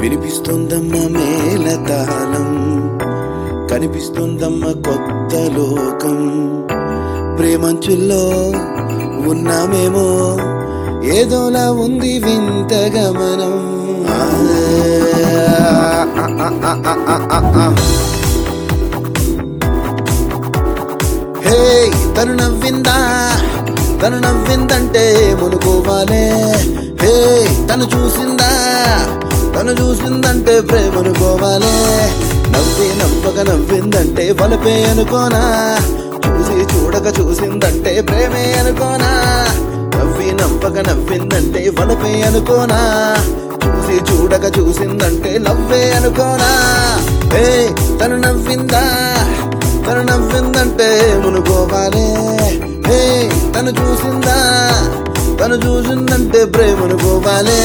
వినిపిస్తుందమ్మ మేళతాళం కనిపిస్తుందమ్మ కొత్త లోకం ప్రేమంచుల్లో ఉన్నామేమో ఏదోలా ఉంది వింత గమనం ఆ, ఆ, ఆ, ఆ, ఆ, ఆ, ఆ. హే తను నవ్విందా తను నవ్విందంటే మునుకోవాలే హే తను చూసిందా తను చూసిందంటే ప్రేమనుకోవాలే నవ్వి నవ్వక నవ్విందంటే వలపే అనుకోనా చూసి చూడక చూసిందంటే ప్రేమే అనుకోనా నవ్వి నవ్వక నవ్విందంటే వలపే అనుకోనా చూసి చూడక చూసిందంటే లవ్వే అనుకోనా హే తను నవ్విందా తను నవ్విందంటే మునుకోవాలే హే తను చూసిందా తను చూసిందంటే ప్రేమనుకోవాలే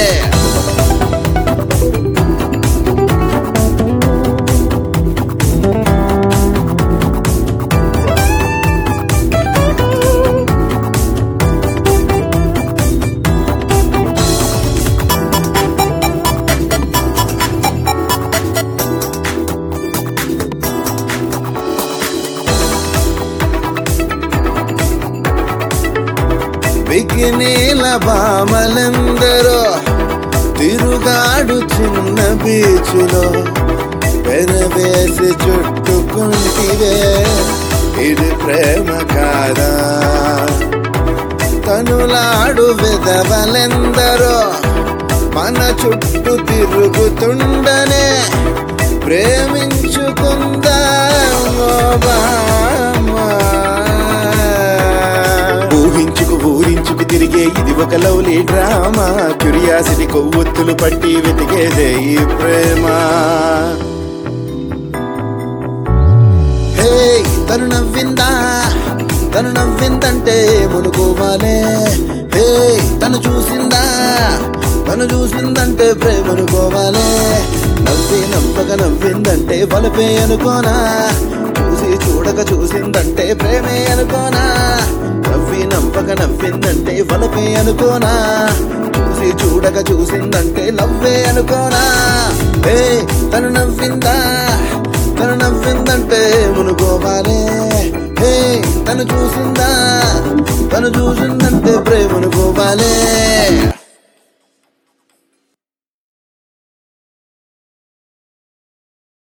బిగినీల బామలందరూ తిరుగాడు చిన్న బీచులో పెనవేసి చుట్టుకుంటివే ఇది ప్రేమ కాదా కనులాడు విధవలెందరో మన చుట్టూ తిరుగుతుండనే ప్రేమించుకుందామో బామా. ఊహించుకు ఊరించుకు తిరిగే ఇది ఒక లవ్లీ డ్రామా క్యూరియాసిటీ కొవ్వొత్తులు పట్టి వెతికేదే ఈ ప్రేమ హే తను నవ్విందా తను నవ్విందంటే మునుకోవాలే హే తను చూసిందా తను చూసిందంటే ప్రేమనుకోవాలే నవ్వి నవ్వక నవ్విందంటే వలపే అనుకోనా చూసి చూడక చూసిందంటే ప్రేమే అనుకోనా నవ్వి నవ్వక నవ్విందంటే వలపే అనుకోనా చూసి చూడక చూసిందంటే లవ్వే అనుకోనా హే తను నవ్విందా తను నవ్విందంటే మునుకోవాలే హే తను చూసిందా తను చూసిందంటే ప్రేమనుకోవాలే